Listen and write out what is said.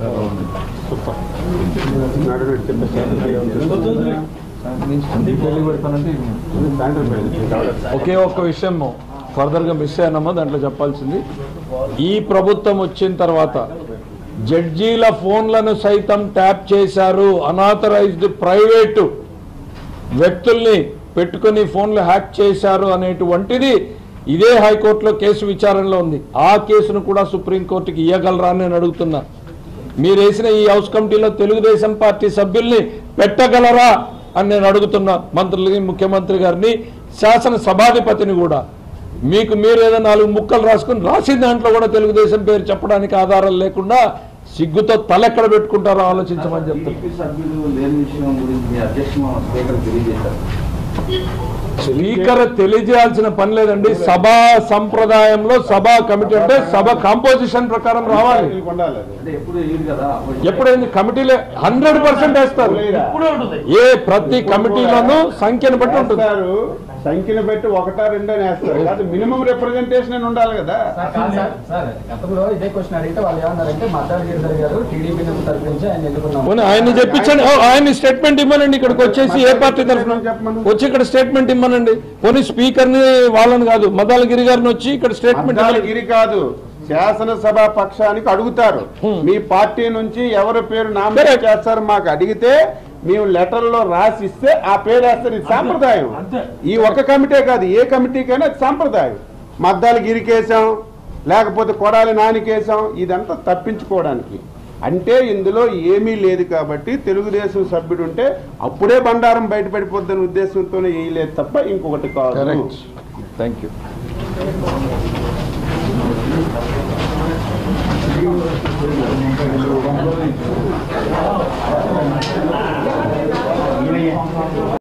ఒకే ఒక్క విషయం ఫర్దర్గా మిస్ అయ్యానమ్మా దాంట్లో చెప్పాల్సింది ఈ ప్రభుత్వం వచ్చిన తర్వాత జడ్జీల ఫోన్లను సైతం ట్యాప్ చేశారు అనాథరైజ్డ్ ప్రైవేటు వ్యక్తుల్ని పెట్టుకుని ఫోన్లు హ్యాక్ చేశారు అనేటువంటిది ఇదే హైకోర్టులో కేసు విచారణలో ఉంది ఆ కేసును కూడా సుప్రీంకోర్టుకి ఇవ్వగలరా అని నేను అడుగుతున్నా మీరు వేసిన ఈ హౌస్ కమిటీలో తెలుగుదేశం పార్టీ సభ్యుల్ని పెట్టగలరా అని నేను అడుగుతున్నా మంత్రులని ముఖ్యమంత్రి గారిని శాసన సభాధిపతిని కూడా మీకు మీరు ఏదో నాలుగు ముక్కలు రాసుకుని రాసిన దాంట్లో కూడా తెలుగుదేశం పేరు చెప్పడానికి ఆధారాలు లేకుండా సిగ్గుతో తలెక్కడ పెట్టుకుంటారో ఆలోచించమని చెప్తున్నా టీడీపీ సభ్యులు లేని విషయం గురించి అధ్యక్ష స్పీకర్ తెలియజేశారు స్పీకర్ తెలియజేయాల్సిన పని లేదండి సభా సంప్రదాయంలో సభా కమిటీ అంటే సభ కాంపోజిషన్ ప్రకారం రావాలి అంటే ఎప్పుడు వేయడు కదా ఎప్పుడైంది కమిటీలే హండ్రెడ్ పర్సెంట్ వేస్తారు ఏ ప్రతి కమిటీలోనూ సంఖ్యను బట్టి ఉంటుంది వేస్తారు సంఖ్యను బట్టి ఒకటా రెండో వేస్తారు కాదు మినిమం రిప్రజెంటేషన్ అని ఉండాలి కదా సార్ సార్ గతంలో ఇదే క్వశ్చన్ అడిగితే వాళ్ళు ఏమన్నారంటే మద్దాలు గిరిధర్ గారు టీడీపీ నుంచి తరపు నుంచి ఆయన ఎన్నుకున్నాం పోనీ ఆయన్ని చెప్పించండి ఓ, ఆయన స్టేట్మెంట్ ఇవ్వనండి ఇక్కడికి వచ్చేసి ఏ పార్టీ తరఫున వచ్చి ఇక్కడ స్టేట్మెంట్ ఇవ్వనండి పోనీ స్పీకర్ ని వాళ్ళని కాదు మదాలగిరి గారిని వచ్చి ఇక్కడ స్టేట్మెంట్ ఇవ్వాలి గిరి కాదు శాసనసభ పక్షానికి అడుగుతారు మీ పార్టీ నుంచి ఎవరి పేరు నామినేట్ Correct. చేస్తారు మాకు అడిగితే మేము లెటర్ లో రాసిస్తే ఆ పేరు వేస్తారు ఇది సాంప్రదాయం ఈ ఒక్క కమిటీ కాదు ఏ కమిటీకైనా అది సాంప్రదాయం మద్దాలు గిరికేసాం లేకపోతే కొడాలి నానికేసాం ఇదంతా తప్పించుకోవడానికి అంటే ఇందులో ఏమీ లేదు కాబట్టి తెలుగుదేశం సభ్యుడు ఉంటే అప్పుడే బండారం బయటపడిపోద్దనే ఉద్దేశంతోనే వేయలేదు తప్ప ఇంకొకటి కాదు కరెక్ట్ థ్యాంక్ యూ